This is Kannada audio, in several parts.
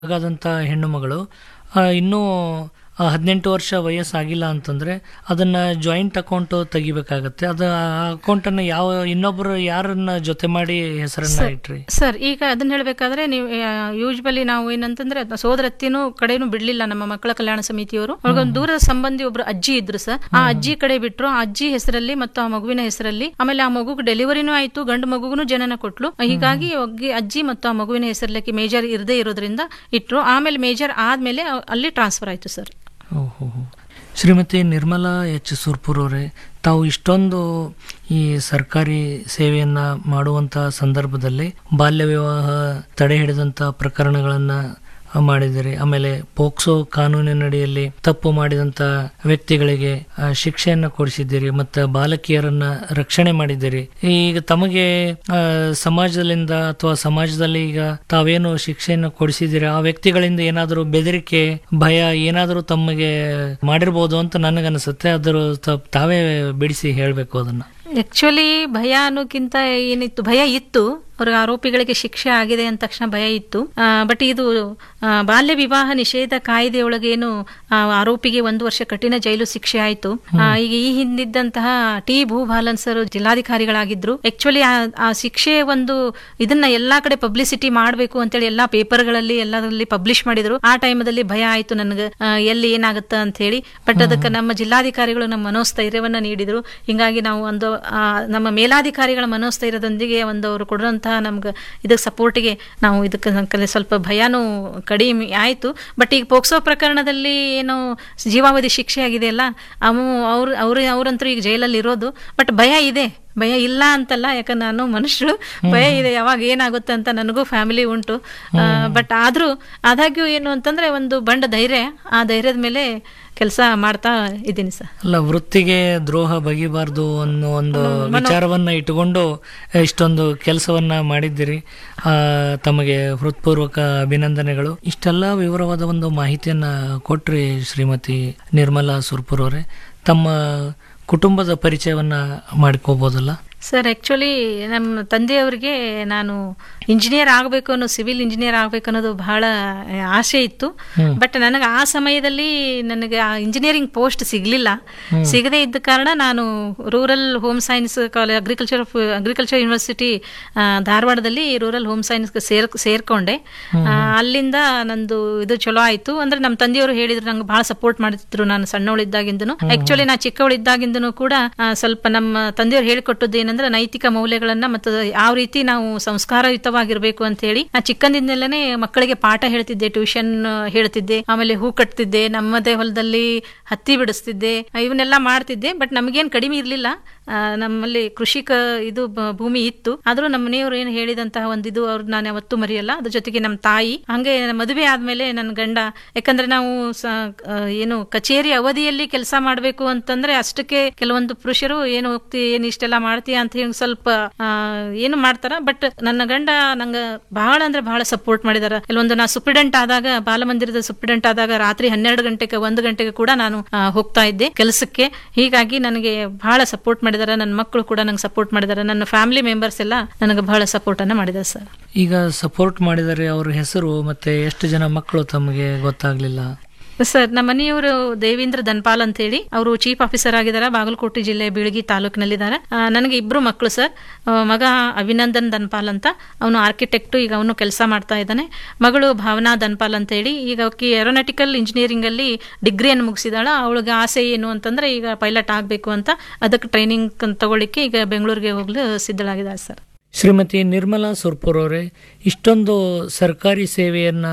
ಆಗಾದಂಥ ಹೆಣ್ಣು ಮಗಳು ಆ, ಇನ್ನೂ ಆ, ಹದಿನೆಂಟು ವರ್ಷ ವಯಸ್ಸಾಗಿಲ್ಲ ಅಂತಂದ್ರೆ ಅದನ್ನ ಜಾಯಿಂಟ್ ಅಕೌಂಟ್ ತೆಗಿಬೇಕಾಗತ್ತೆ ಅದು ಆ ಅಕೌಂಟನ್ನು ಯಾವ ಇನ್ನೊಬ್ಬರು ಯಾರನ್ನ ಜೊತೆ ಮಾಡಿ ಹೆಸರನ್ನ ಇಟ್ರಿ ಸರ್ ಈಗ ಅದನ್ನ ಹೇಳ್ಬೇಕಾದ್ರೆ ನೀವು ಯೂಶ್ವಲಿ ನಾವು ಏನಂತಂದ್ರೆ ಸೋದರತ್ತಿನೂ ಕಡೆನೂ ಬಿಡ್ಲಿಲ್ಲ ನಮ್ಮ ಮಕ್ಕಳ ಕಲ್ಯಾಣ ಸಮಿತಿಯವರು ಅವ್ರಿಗೊಂದು ದೂರದ ಸಂಬಂಧಿ ಒಬ್ರು ಅಜ್ಜಿ ಇದ್ರು ಸರ್ ಆ ಅಜ್ಜಿ ಕಡೆ ಬಿಟ್ರು ಆ ಅಜ್ಜಿ ಹೆಸರಲ್ಲಿ ಮತ್ತು ಆ ಮಗುವಿನ ಹೆಸರಲ್ಲಿ ಆಮೇಲೆ ಆ ಮಗುಗೆ ಡೆಲಿವರಿನೂ ಆಯ್ತು ಗಂಡು ಮಗುಗೂ ಜನನ ಕೊಟ್ಲು ಹೀಗಾಗಿ ಒಗ್ಗಿ ಅಜ್ಜಿ ಮತ್ತು ಆ ಮಗುವಿನ ಹೆಸರಲ್ಲಕ್ಕೆ ಮೇಜರ್ ಇರದೇ ಇರೋದ್ರಿಂದ ಇಟ್ರು ಆಮೇಲೆ ಮೇಜರ್ ಆದ್ಮೇಲೆ ಅ- ಅಲ್ಲಿ ಟ್ರಾನ್ಸ್ಫರ್ ಆಯ್ತು ಸರ್ ಓಹೋ ಶ್ರೀಮತಿ ನಿರ್ಮಲಾ ಎಚ್ ಸುರ್ಪುರ್ ಅವರೇ ತಾವು ಇಷ್ಟೊಂದು ಈ ಸರ್ಕಾರಿ ಸೇವೆಯನ್ನ ಮಾಡುವಂತ ಸಂದರ್ಭದಲ್ಲಿ ಬಾಲ್ಯ ವಿವಾಹ ತಡೆ ಹಿಡಿದಂತ ಪ್ರಕರಣಗಳನ್ನ ಮಾಡಿದಿರಿ ಆಮೇಲೆ ಪೋಕ್ಸೋ ಕಾನೂನಿನಡಿಯಲ್ಲಿ ತಪ್ಪು ಮಾಡಿದಂತ ವ್ಯಕ್ತಿಗಳಿಗೆ ಆ, ಶಿಕ್ಷೆಯನ್ನ ಕೊಡಿಸಿದ್ದೀರಿ ಮತ್ತೆ ಬಾಲಕಿಯರನ್ನ ರಕ್ಷಣೆ ಮಾಡಿದ್ದೀರಿ ಈಗ ತಮಗೆ ಆ, ಸಮಾಜದಿಂದ ಅಥವಾ ಸಮಾಜದಲ್ಲಿ ಈಗ ತಾವೇನು ಶಿಕ್ಷೆಯನ್ನು ಕೊಡಿಸಿದ್ದೀರಿ ಆ ವ್ಯಕ್ತಿಗಳಿಂದ ಏನಾದರೂ ಬೆದರಿಕೆ ಭಯ ಏನಾದರೂ ತಮಗೆ ಮಾಡಿರ್ಬೋದು ಅಂತ ನನಗನ್ಸುತ್ತೆ ಅದ್ರ ತ- ತಾವೇ ಬಿಡಿಸಿ ಹೇಳಬೇಕು ಅದನ್ನ ಆಕ್ಚುಲಿ ಭಯ ಅನ್ನೋಕ್ಕಿಂತ ಏನಿತ್ತು ಭಯ ಇತ್ತು ಅವ್ರ ಆರೋಪಿಗಳಿಗೆ ಶಿಕ್ಷೆ ಆಗಿದೆ ಅಂದ ತಕ್ಷಣ ಭಯ ಇತ್ತು ಬಟ್ ಇದು ಆ, ಬಾಲ್ಯ ವಿವಾಹ ನಿಷೇಧ ಕಾಯ್ದೆಯೊಳಗೇನು ಆ, ಆರೋಪಿಗೆ ಒಂದು ವರ್ಷ ಕಠಿಣ ಜೈಲು ಶಿಕ್ಷೆ ಆಯ್ತು ಆ, ಈಗ ಈ ಹಿಂದಿದ್ದಂತಹ ಟಿ ಭೂಬಾಲನ್ ಸರ್ ಜಿಲ್ಲಾಧಿಕಾರಿಗಳಾಗಿದ್ರು ಆಕ್ಚುಲಿ ಆ ಶಿಕ್ಷೆ ಒಂದು ಇದನ್ನ ಎಲ್ಲಾ ಕಡೆ ಪಬ್ಲಿಸಿಟಿ ಮಾಡಬೇಕು ಅಂತೇಳಿ ಎಲ್ಲಾ ಪೇಪರ್ಗಳಲ್ಲಿ ಎಲ್ಲದರಲ್ಲಿ ಪಬ್ಲಿಷ್ ಮಾಡಿದ್ರು ಆ ಟೈಮಲ್ಲಿ ಭಯ ಆಯ್ತು ನನಗೆ ಎಲ್ಲಿ ಏನಾಗುತ್ತ ಅಂತ ಹೇಳಿ ಬಟ್ ಅದಕ್ಕೆ ನಮ್ಮ ಜಿಲ್ಲಾಧಿಕಾರಿಗಳು ನಮ್ಮ ಮನೋಸ್ಥೈರ್ಯವನ್ನ ನೀಡಿದ್ರು ಹಿಂಗಾಗಿ ನಾವು ಒಂದು ಆ, ನಮ್ಮ ಮೇಲಾಧಿಕಾರಿಗಳ ಮನೋಸ್ಥೈರ್ಯದೊಂದಿಗೆ ಒಂದು ಅವರು ಕೊಡುವಂತಹ ನಮ್ಗೆ ಇದಕ್ಕೆ ಸಪೋರ್ಟಿಗೆ ನಾವು ಇದಕ್ಕೆ ನಮ್ಗೆ ಸ್ವಲ್ಪ ಭಯನೂ ಕಡಿಮೆ ಆಯ್ತು ಬಟ್ ಈಗ ಪೋಕ್ಸೋ ಪ್ರಕರಣದಲ್ಲಿ ಏನು ಜೀವಾವಧಿ ಶಿಕ್ಷೆ ಆಗಿದೆಯಲ್ಲ ಅವು ಅವ್ರು ಅವ್ರ ಅವ್ರಂತೂ ಈಗ ಜೈಲಲ್ಲಿ ಇರೋದು ಬಟ್ ಭಯ ಇದೆ ಭಯ ಇಲ್ಲ ಅಂತಲ್ಲ ಯಾಕಂದ್ರೆ ನಾನು ಮನುಷ್ಯರು ಭಯ ಇದೆ ಯಾವಾಗ ಏನಾಗುತ್ತೆ ಅಂತ ನನಗೂ ಫ್ಯಾಮಿಲಿ ಉಂಟು ಬಟ್ ಆದ್ರೂ ಆದಾಗ್ಯೂ ಏನು ಅಂತಂದ್ರೆ ಒಂದು ಬಂಡ ಧೈರ್ಯ ಆ ಧೈರ್ಯದ ಮೇಲೆ ಕೆಲಸ ಮಾಡ್ತಾ ಇದ್ದೀನಿ ಸರ್ ಅಲ್ಲ ವೃತ್ತಿಗೆ ದ್ರೋಹ ಬಗೆಬಾರ್ದು ಅನ್ನೋ ಒಂದು ವಿಚಾರವನ್ನ ಇಟ್ಟುಕೊಂಡು ಇಷ್ಟೊಂದು ಕೆಲಸವನ್ನ ಮಾಡಿದ್ದೀರಿ ಆ, ತಮಗೆ ಹೃತ್ಪೂರ್ವಕ ಅಭಿನಂದನೆಗಳು ಇಷ್ಟೆಲ್ಲ ವಿವರವಾದ ಒಂದು ಮಾಹಿತಿಯನ್ನ ಕೊಟ್ರಿ ಶ್ರೀಮತಿ ನಿರ್ಮಲಾ ಸುರ್ಪುರ್ ಅವರೇ ತಮ್ಮ ಕುಟುಂಬದ ಪರಿಚಯವನ್ನ ಮಾಡ್ಕೋಬಹುದಲ್ಲ ಸರ್ ಆಕ್ಚುಲಿ ನಮ್ಮ ತಂದೆಯವರಿಗೆ ನಾನು ಇಂಜಿನಿಯರ್ ಆಗಬೇಕು ಅನ್ನೋ ಸಿವಿಲ್ ಇಂಜಿನಿಯರ್ ಆಗಬೇಕು ಅನ್ನೋದು ಬಹಳ ಆಸೆ ಇತ್ತು ಬಟ್ ನನಗೆ ಆ ಸಮಯದಲ್ಲಿ ನನಗೆ ಆ ಇಂಜಿನಿಯರಿಂಗ್ ಪೋಸ್ಟ್ ಸಿಗಲಿಲ್ಲ ಸಿಗದೇ ಇದ್ದ ಕಾರಣ ನಾನು rural home science college agriculture agriculture university ಧಾರವಾಡದಲ್ಲಿ ರೂರಲ್ ಹೋಮ್ ಸೈನ್ಸ್ ಸೇರ್ ಸೇರ್ಕೊಂಡೆ ಆ, ಅಲ್ಲಿಂದ ನಂದು ಇದು ಚಲೋ ಆಯ್ತು ಅಂದ್ರೆ ನಮ್ಮ ತಂದೆಯವರು ಹೇಳಿದ್ರು ನಂಗೆ ಬಹಳ ಸಪೋರ್ಟ್ ಮಾಡ್ತಿದ್ರು ನಾನು ಸಣ್ಣವಳಿದ್ದಾಗಿಂದನು ಆಕ್ಚುಲಿ ನಾ ಚಿಕ್ಕವಳಿದ್ದಾಗಿಂದನು ಕೂಡ ಆ, ಸ್ವಲ್ಪ ನಮ್ಮ ತಂದೆಯವರು ಹೇಳಿಕೊಟ್ಟದ್ದು ಏನಂದ್ರೆ ನೈತಿಕ ಮೌಲ್ಯಗಳನ್ನ ಮತ್ತು ಯಾವ ರೀತಿ ನಾವು ಸಂಸ್ಕಾರಯುತವಾಗಿರ್ಬೇಕು ಅಂತ ಹೇಳಿ ನಾ ಚಿಕ್ಕಂದಿಂದಲೇ ಮಕ್ಕಳಿಗೆ ಪಾಠ ಹೇಳ್ತಿದ್ದೆ ಟ್ಯೂಷನ್ ಹೇಳ್ತಿದ್ದೆ ಆಮೇಲೆ ಹೂ ಕಟ್ತಿದ್ದೆ ನಮ್ಮದೇ ಹೊಲದಲ್ಲಿ ಹತ್ತಿ ಬಿಡಿಸ್ತಿದ್ದೆ ಇವನ್ನೆಲ್ಲ ಮಾಡ್ತಿದ್ದೆ ಬಟ್ ನಮಗೇನ್ ಕಡಿಮೆ ಇರ್ಲಿಲ್ಲ ಆ, ನಮ್ಮಲ್ಲಿ ಕೃಷಿಕ ಇದು ಬ- ಭೂಮಿ ಇತ್ತು ಆದ್ರೂ ನಮ್ಮ ಮನೆಯವರು ಏನು ಹೇಳಿದಂತಹ ಒಂದು ಇದು ಅವ್ರು ನಾನು ಯಾವತ್ತೂ ಮರೆಯಲ್ಲ ಅದ್ರ ಜೊತೆಗೆ ನಮ್ಮ ತಾಯಿ ಹಂಗೆ ಮದುವೆ ಆದ್ಮೇಲೆ ನನ್ನ ಗಂಡ ಯಾಕಂದ್ರೆ ನಾವು ಸ- ಆ, ಏನು ಕಚೇರಿ ಅವಧಿಯಲ್ಲಿ ಕೆಲಸ ಮಾಡಬೇಕು ಅಂತಂದ್ರೆ ಅಷ್ಟಕ್ಕೆ ಕೆಲವೊಂದು ಪುರುಷರು ಏನು ಹೋಗ್ತಿ ಏನು ಇಷ್ಟೆಲ್ಲ ಮಾಡ್ತೀಯ ಅಂತ ಹೇಳಿ ಸ್ವಲ್ಪ ಆ, ಏನು ಮಾಡ್ತಾರ ಬಟ್ ನನ್ನ ಗಂಡ ನಂಗ ಬಹಳ ಅಂದ್ರೆ ಬಹಳ ಸಪೋರ್ಟ್ ಮಾಡಿದಾರ ಕೆಲವೊಂದು ನಾ ಸುಪ್ರಿಡೆಂಟ್ ಆದಾಗ ಬಾಲಮಂದಿರದ ಸುಪ್ರಿಡೆಂಟ್ ಆದಾಗ ರಾತ್ರಿ ಹನ್ನೆರಡು ಗಂಟೆಗೆ ಒಂದು ಗಂಟೆಗೆ ಕೂಡ ನಾನು ಆ, ಹೋಗ್ತಾ ಇದ್ದೆ ಕೆಲಸಕ್ಕೆ ಹೀಗಾಗಿ ನನಗೆ ಬಹಳ ಸಪೋರ್ಟ್ ಮಾಡಿದಾರೆ ನನ್ನ ಮಕ್ಕಳು ಕೂಡ ನಂಗೆ ಸಪೋರ್ಟ್ ಮಾಡಿದಾರೆ ನನ್ನ ಫ್ಯಾಮಿಲಿ ಮೆಂಬರ್ಸ್ ಎಲ್ಲ ನನಗೆ ಬಹಳ ಸಪೋರ್ಟ್ ಅನ್ನ ಮಾಡಿದ್ದಾರೆ ಸರ್ ಈಗ ಸಪೋರ್ಟ್ ಮಾಡಿದರೆ ಅವ್ರ ಹೆಸರು ಮತ್ತೆ ಎಷ್ಟು ಜನ ಮಕ್ಕಳು ತಮಗೆ ಗೊತ್ತಾಗ್ಲಿಲ್ಲ ಸರ್ ನಮ್ಮ ಮನೆಯವರು ದೇವೇಂದ್ರ ದನ್ಪಾಲ್ ಅಂತ ಹೇಳಿ ಅವರು ಚೀಫ್ ಆಫೀಸರ್ ಆಗಿದ್ದಾರೆ ಬಾಗಲಕೋಟೆ ಜಿಲ್ಲೆ ಬೀಳಗಿ ತಾಲೂಕಿನಲ್ಲಿದ್ದಾರೆ ಆ, ನನಗೆ ಇಬ್ರು ಮಕ್ಕಳು ಸರ್ ಆ, ಮಗ ಅಭಿನಂದನ್ ದನ್ಪಾಲ್ ಅಂತ ಅವನು ಆರ್ಕಿಟೆಕ್ಟ್ ಈಗ ಅವನು ಕೆಲಸ ಮಾಡ್ತಾ ಇದ್ದಾನೆ ಮಗಳು ಭಾವನಾ ದನ್ಪಾಲ್ ಅಂತ ಹೇಳಿ ಈಗ ಆಕಿ ಏರೋನಾಟಿಕಲ್ ಇಂಜಿನಿಯರಿಂಗ್ ಅಲ್ಲಿ ಡಿಗ್ರಿಯನ್ನು ಮುಗಿಸಿದಾಳ ಅವಳಿಗೆ ಆಸೆ ಏನು ಅಂತಂದ್ರೆ ಈಗ ಪೈಲಟ್ ಆಗಬೇಕು ಅಂತ ಅದಕ್ಕೆ ಟ್ರೈನಿಂಗ್ ತಗೊಳ್ಳಿಕ್ಕೆ ಈಗ ಬೆಂಗಳೂರಿಗೆ ಹೋಗ್ಲು ಸಿದ್ಧಳಾಗಿದ್ದಾಳೆ ಸರ್ ಶ್ರೀಮತಿ ನಿರ್ಮಲಾ ಸುರ್ಪುರ್ ಅವರೇ ಇಷ್ಟೊಂದು ಸರ್ಕಾರಿ ಸೇವೆಯನ್ನ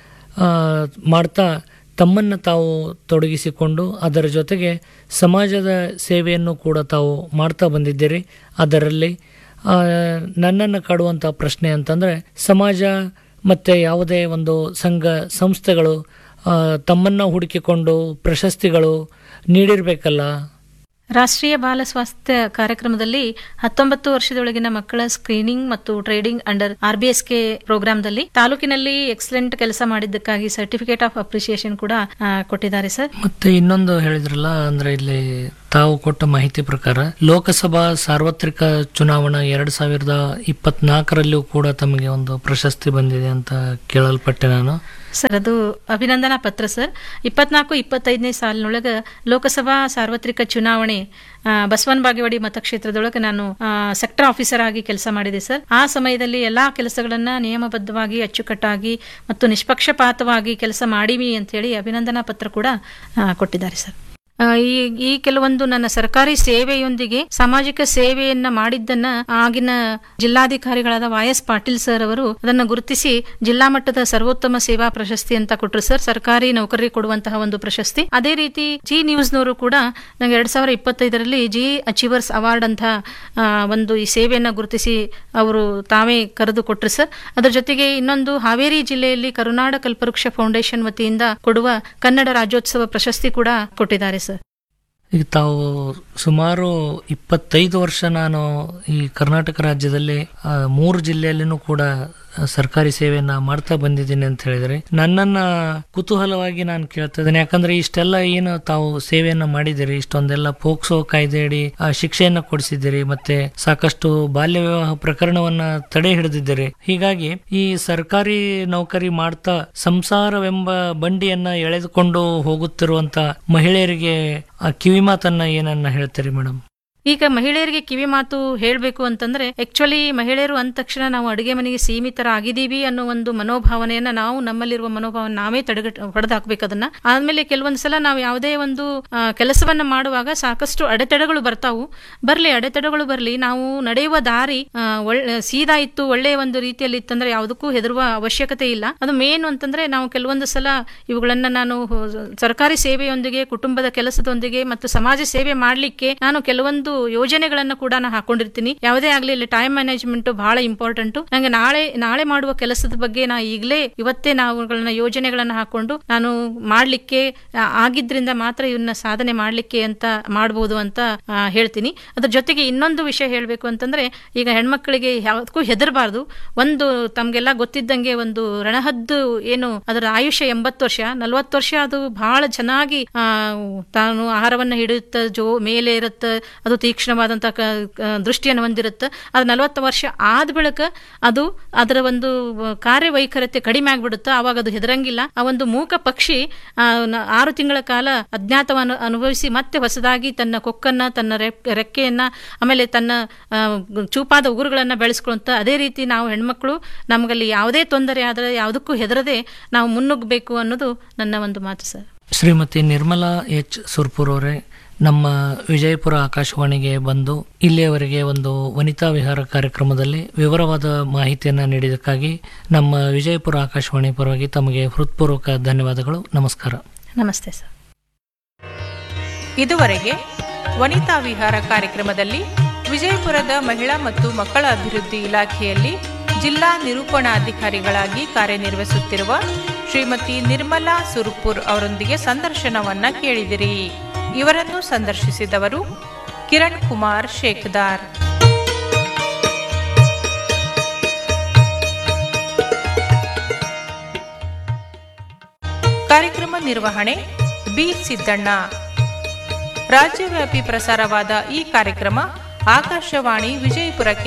ಆ, ಮಾಡ್ತಾ ತಮ್ಮನ್ನು ತಾವು ತೊಡಗಿಸಿಕೊಂಡು ಅದರ ಜೊತೆಗೆ ಸಮಾಜದ ಸೇವೆಯನ್ನು ಕೂಡ ತಾವು ಮಾಡ್ತಾ ಬಂದಿದ್ದೀರಿ ಅದರಲ್ಲಿ ಆ, ನನ್ನನ್ನು ಕಾಡುವಂಥ ಪ್ರಶ್ನೆ ಅಂತಂದರೆ ಸಮಾಜ ಮತ್ತು ಯಾವುದೇ ಒಂದು ಸಂಘ ಸಂಸ್ಥೆಗಳು ಆ, ತಮ್ಮನ್ನು ಹುಡುಕಿಕೊಂಡು ಪ್ರಶಸ್ತಿಗಳು ನೀಡಿರಬೇಕಲ್ಲ ರಾಷ್ಟ್ರೀಯ ಬಾಲ ಸ್ವಾಸ್ಥ್ಯ ಕಾರ್ಯಕ್ರಮದಲ್ಲಿ ಹತ್ತೊಂಬತ್ತು ವರ್ಷದೊಳಗಿನ ಮಕ್ಕಳ ಸ್ಕ್ರೀನಿಂಗ್ ಮತ್ತು ಟ್ರೇಡಿಂಗ್ ಅಂಡರ್ ಆರ್ಬಿಎಸ್ಕೆ ಪ್ರೋಗ್ರಾಂದಲ್ಲಿ ತಾಲೂಕಿನಲ್ಲಿ ಎಕ್ಸಲೆಂಟ್ ಕೆಲಸ ಮಾಡಿದ್ದಕ್ಕಾಗಿ ಸರ್ಟಿಫಿಕೇಟ್ ಆಫ್ ಅಪ್ರಿಸಿಯೇಷನ್ ಕೂಡ ಆ, ಕೊಟ್ಟಿದ್ದಾರೆ ಸರ್ ಮತ್ತೆ ಇನ್ನೊಂದು ಹೇಳಿದ್ರಲ್ಲ ಅಂದ್ರೆ ಇಲ್ಲಿ ತಾವು ಕೊಟ್ಟ ಮಾಹಿತಿ ಪ್ರಕಾರ ಲೋಕಸಭಾ ಸಾರ್ವತ್ರಿಕ ಚುನಾವಣಾ ಎರಡ್ ಸಾವಿರದ ಇಪ್ಪತ್ನಾಲ್ಕರಲ್ಲೂ ಕೂಡ ತಮಗೆ ಒಂದು ಪ್ರಶಸ್ತಿ ಬಂದಿದೆ ಅಂತ ಕೇಳಲ್ಪಟ್ಟೆ ನಾನು ಸರ್ ಅದು ಅಭಿನಂದನಾ ಪತ್ರ ಸರ್ ಇಪ್ಪತ್ನಾಲ್ಕು ಇಪ್ಪತ್ತೈದನೇ ಸಾಲಿನೊಳಗೆ ಲೋಕಸಭಾ ಸಾರ್ವತ್ರಿಕ ಚುನಾವಣೆ ಆ, ಬಸವನ ಬಾಗೇವಾಡಿ ಮತಕ್ಷೇತ್ರದೊಳಗೆ ನಾನು ಸೆಕ್ಟರ್ ಆಫೀಸರ್ ಆಗಿ ಕೆಲಸ ಮಾಡಿದೆ ಸರ್ ಆ ಸಮಯದಲ್ಲಿ ಎಲ್ಲಾ ಕೆಲಸಗಳನ್ನ ನಿಯಮಬದ್ಧವಾಗಿ ಅಚ್ಚುಕಟ್ಟಾಗಿ ಮತ್ತು ನಿಷ್ಪಕ್ಷಪಾತವಾಗಿ ಕೆಲಸ ಮಾಡಿವಿ ಅಂತ ಹೇಳಿ ಅಭಿನಂದನಾ ಪತ್ರ ಕೂಡ ಆ, ಕೊಟ್ಟಿದ್ದಾರೆ ಸರ್ ಆ, ಈ ಈ ಕೆಲವೊಂದು ನನ್ನ ಸರ್ಕಾರಿ ಸೇವೆಯೊಂದಿಗೆ ಸಾಮಾಜಿಕ ಸೇವೆಯನ್ನ ಮಾಡಿದ್ದನ್ನ ಆಗಿನ ಜಿಲ್ಲಾಧಿಕಾರಿಗಳಾದ ವಾಯ್ ಎಸ್ ಪಾಟೀಲ್ ಸರ್ ಅವರು ಅದನ್ನು ಗುರುತಿಸಿ ಜಿಲ್ಲಾ ಮಟ್ಟದ ಸರ್ವೋತ್ತಮ ಸೇವಾ ಪ್ರಶಸ್ತಿ ಅಂತ ಕೊಟ್ಟರು ಸರ್ ಸರ್ಕಾರಿ ನೌಕರರಿಗೆ ಕೊಡುವಂತಹ ಒಂದು ಪ್ರಶಸ್ತಿ ಅದೇ ರೀತಿ ಜಿ ನ್ಯೂಸ್ನವರು ಕೂಡ ನಂಗೆ ಎರಡ್ ಸಾವಿರದ ಇಪ್ಪತ್ತೈದರಲ್ಲಿ ಜಿ ಅಚೀವರ್ಸ್ ಅವಾರ್ಡ್ ಅಂತ ಆ, ಒಂದು ಈ ಸೇವೆಯನ್ನ ಗುರುತಿಸಿ ಅವರು ತಾವೇ ಕರೆದು ಕೊಟ್ಟರು ಸರ್ ಅದರ ಜೊತೆಗೆ ಇನ್ನೊಂದು ಹಾವೇರಿ ಜಿಲ್ಲೆಯಲ್ಲಿ ಕರುನಾಡ ಕಲ್ಪವೃಕ್ಷ ಫೌಂಡೇಶನ್ ವತಿಯಿಂದ ಕೊಡುವ ಕನ್ನಡ ರಾಜ್ಯೋತ್ಸವ ಪ್ರಶಸ್ತಿ ಕೂಡ ಕೊಟ್ಟಿದ್ದಾರೆ ಸರ್ ಈಗ ತಾವು ಸುಮಾರು ಇಪ್ಪತ್ತೈದು ವರ್ಷ ನಾನು ಈ ಕರ್ನಾಟಕ ರಾಜ್ಯದಲ್ಲಿ ಆ, ಮೂರು ಜಿಲ್ಲೆಯಲ್ಲಿನೂ ಕೂಡ ಆ, ಸರ್ಕಾರಿ ಸೇವೆಯನ್ನ ಮಾಡ್ತಾ ಬಂದಿದ್ದೀನಿ ಅಂತ ಹೇಳಿದ್ರೆ ನನ್ನನ್ನ ಕುತೂಹಲವಾಗಿ ನಾನು ಕೇಳ್ತಾ ಇದ್ದೇನೆ ಯಾಕಂದ್ರೆ ಇಷ್ಟೆಲ್ಲ ಏನು ತಾವು ಸೇವೆಯನ್ನ ಮಾಡಿದಿರಿ ಇಷ್ಟೊಂದೆಲ್ಲ ಪೋಕ್ಸೋ ಕಾಯ್ದೆಯಡಿ ಆ, ಶಿಕ್ಷೆಯನ್ನ ಕೊಡಿಸಿದ್ದೀರಿ ಮತ್ತೆ ಸಾಕಷ್ಟು ಬಾಲ್ಯ ವಿವಾಹ ಪ್ರಕರಣವನ್ನ ತಡೆ ಹಿಡಿದಿದ್ದೀರಿ ಹೀಗಾಗಿ ಈ ಸರ್ಕಾರಿ ನೌಕರಿ ಮಾಡ್ತಾ ಸಂಸಾರವೆಂಬ ಬಂಡಿಯನ್ನ ಎಳೆದುಕೊಂಡು ಹೋಗುತ್ತಿರುವಂತ ಮಹಿಳೆಯರಿಗೆ ಆ ಕಿವಿ ಮಾತನ್ನ ಏನನ್ನ ಹೇಳ್ತೀರಿ ಮೇಡಮ್ ಈಗ ಮಹಿಳೆಯರಿಗೆ ಕಿವಿ ಮಾತು ಹೇಳಬೇಕು ಅಂತಂದ್ರೆ ಆಕ್ಚುಲಿ ಮಹಿಳೆಯರು ಅಂದ ತಕ್ಷಣ ನಾವು ಅಡುಗೆ ಮನೆಗೆ ಸೀಮಿತರಾಗಿದ್ದೀವಿ ಅನ್ನೋ ಒಂದು ಮನೋಭಾವನೆಯನ್ನ ನಾವು ನಮ್ಮಲ್ಲಿರುವ ಮನೋಭಾವನೆ ನಾವೇ ತಡೆಗಟ್ ಹೊಡೆದಾಕ್ಬೇಕು ಅದನ್ನ ಆದ್ಮೇಲೆ ಕೆಲವೊಂದು ಸಲ ನಾವು ಯಾವುದೇ ಒಂದು ಆ, ಕೆಲಸವನ್ನ ಮಾಡುವಾಗ ಸಾಕಷ್ಟು ಅಡೆತಡೆಗಳು ಬರ್ತಾವು ಬರ್ಲಿ ಅಡೆತಡೆಗಳು ಬರ್ಲಿ ನಾವು ನಡೆಯುವ ದಾರಿ ಆ, ಒಳ್ಳೆ ಸೀದಾ ಇತ್ತು ಒಳ್ಳೆಯ ಒಂದು ರೀತಿಯಲ್ಲಿ ಇತ್ತಂದ್ರೆ ಯಾವುದಕ್ಕೂ ಹೆದರುವ ಅವಶ್ಯಕತೆ ಇಲ್ಲ ಅದು ಮೇನ್ ಅಂತಂದ್ರೆ ನಾವು ಕೆಲವೊಂದು ಸಲ ಇವುಗಳನ್ನ ನಾನು ಹೊ- ಸರ್ಕಾರಿ ಸೇವೆಯೊಂದಿಗೆ ಕುಟುಂಬದ ಕೆಲಸದೊಂದಿಗೆ ಮತ್ತು ಸಮಾಜ ಸೇವೆ ಮಾಡ್ಲಿಕ್ಕೆ ನಾನು ಕೆಲವೊಂದು ಯೋಜನೆಗಳನ್ನ ಕೂಡ ನಾನು ಹಾಕೊಂಡಿರ್ತೀನಿ ಯಾವುದೇ ಆಗ್ಲಿ ಇಲ್ಲಿ ಟೈಮ್ ಮ್ಯಾನೇಜ್ಮೆಂಟ್ ಬಹಳ ಇಂಪಾರ್ಟೆಂಟ್ ನಂಗೆ ನಾಳೆ ನಾಳೆ ಮಾಡುವ ಕೆಲಸದ ಬಗ್ಗೆ ನಾ ಈಗಲೇ ಇವತ್ತೇ ನಾವುಗಳನ್ನ ಯೋಜನೆಗಳನ್ನ ಹಾಕೊಂಡು ನಾನು ಮಾಡ್ಲಿಕ್ಕೆ ಆ, ಆಗಿದ್ರಿಂದ ಮಾತ್ರ ಇವನ್ನ ಸಾಧನೆ ಮಾಡ್ಲಿಕ್ಕೆ ಅಂತ ಮಾಡ್ಬೋದು ಅಂತ ಆ, ಹೇಳ್ತೀನಿ ಅದ್ರ ಜೊತೆಗೆ ಇನ್ನೊಂದು ವಿಷಯ ಹೇಳ್ಬೇಕು ಅಂತಂದ್ರೆ ಈಗ ಹೆಣ್ಮಕ್ಳಿಗೆ ಯಾವುದಕ್ಕೂ ಹೆದರಬಾರ್ದು ಒಂದು ತಮ್ಗೆಲ್ಲ ಗೊತ್ತಿದ್ದಂಗೆ ಒಂದು ರಣಹದ್ದು ಏನು ಅದರ ಆಯುಷ್ಯ ಎಂಬತ್ತು ವರ್ಷ ನಲ್ವತ್ತು ವರ್ಷ ಅದು ಬಹಳ ಚೆನ್ನಾಗಿ ಆ, ತಾನು ಆಹಾರವನ್ನ ಹಿಡಿಯುತ್ತ ಜೋ ಮೇಲೆ ಇರುತ್ತ ಅದು ತೀಕ್ಷ್ಣವಾದಂತ ಕ- ಕ- ದೃಷ್ಟಿಯನ್ನು ಹೊಂದಿರುತ್ತೆ ಅದು ನಲವತ್ತು ವರ್ಷ ಆದ ಬಳಿಕ ಅದು ಅದರ ಒಂದು ಕಾರ್ಯವೈಖರತೆ ಕಡಿಮೆ ಆಗ್ಬಿಡುತ್ತೆ ಅವಾಗ ಅದು ಹೆದರಂಗಿಲ್ಲ ಆ ಒಂದು ಮೂಕ ಪಕ್ಷಿ ಆ, ನ- ಆರು ತಿಂಗಳ ಕಾಲ ಅಜ್ಞಾತವನ್ನು ಅನುಭವಿಸಿ ಮತ್ತೆ ಹೊಸದಾಗಿ ತನ್ನ ಕೊಕ್ಕನ್ನ ತನ್ನ ರೆಕ್- ರೆಕ್ಕೆಯನ್ನ ಆಮೇಲೆ ತನ್ನ ಆ, ಚೂಪಾದ ಉಗುರುಗಳನ್ನ ಬೆಳೆಸ್ಕೊಳ್ಳುವಂತ ಅದೇ ರೀತಿ ನಾವು ಹೆಣ್ಮಕ್ಳು ನಮಗಲ್ಲಿ ಯಾವುದೇ ತೊಂದರೆ ಆದರೆ ಯಾವುದಕ್ಕೂ ಹೆದರದೆ ನಾವು ಮುನ್ನುಗ್ಗಬೇಕು ಅನ್ನೋದು ನನ್ನ ಒಂದು ಮಾತು ಸರ್ ಶ್ರೀಮತಿ ನಿರ್ಮಲಾ ಎಚ್ ಸುರ್ಪುರ್ ಅವರೇ ನಮ್ಮ ವಿಜಯಪುರ ಆಕಾಶವಾಣಿಗೆ ಬಂದು ಇಲ್ಲಿಯವರೆಗೆ ಒಂದು ವನಿತಾ ವಿಹಾರ ಕಾರ್ಯಕ್ರಮದಲ್ಲಿ ವಿವರವಾದ ಮಾಹಿತಿಯನ್ನು ನೀಡಿದ್ದಕ್ಕಾಗಿ ನಮ್ಮ ವಿಜಯಪುರ ಆಕಾಶವಾಣಿ ಪರವಾಗಿ ತಮಗೆ ಹೃತ್ಪೂರ್ವಕ ಧನ್ಯವಾದಗಳು ನಮಸ್ಕಾರ ನಮಸ್ತೆ ಸರ್ ಇದುವರೆಗೆ ವನಿತಾ ವಿಹಾರ ಕಾರ್ಯಕ್ರಮದಲ್ಲಿ ವಿಜಯಪುರದ ಮಹಿಳಾ ಮತ್ತು ಮಕ್ಕಳ ಅಭಿವೃದ್ಧಿ ಇಲಾಖೆಯಲ್ಲಿ ಜಿಲ್ಲಾ ನಿರೂಪಣಾಧಿಕಾರಿಗಳಾಗಿ ಕಾರ್ಯನಿರ್ವಹಿಸುತ್ತಿರುವ ಶ್ರೀಮತಿ ನಿರ್ಮಲಾ ಸುರ್ಪುರ್ ಅವರೊಂದಿಗೆ ಸಂದರ್ಶನವನ್ನ ಕೇಳಿದಿರಿ ಇವರನ್ನು ಸಂದರ್ಶಿಸಿದವರು ಕಿರಣ್ ಕುಮಾರ್ ಶೇಖದಾರ್ ಕಾರ್ಯಕ್ರಮ ನಿರ್ವಹಣೆ ಬಿ ಸಿದ್ದಣ್ಣ ರಾಜ್ಯವ್ಯಾಪಿ ಪ್ರಸಾರವಾದ ಈ ಕಾರ್ಯಕ್ರಮ ಆಕಾಶವಾಣಿ ವಿಜಯಪುರ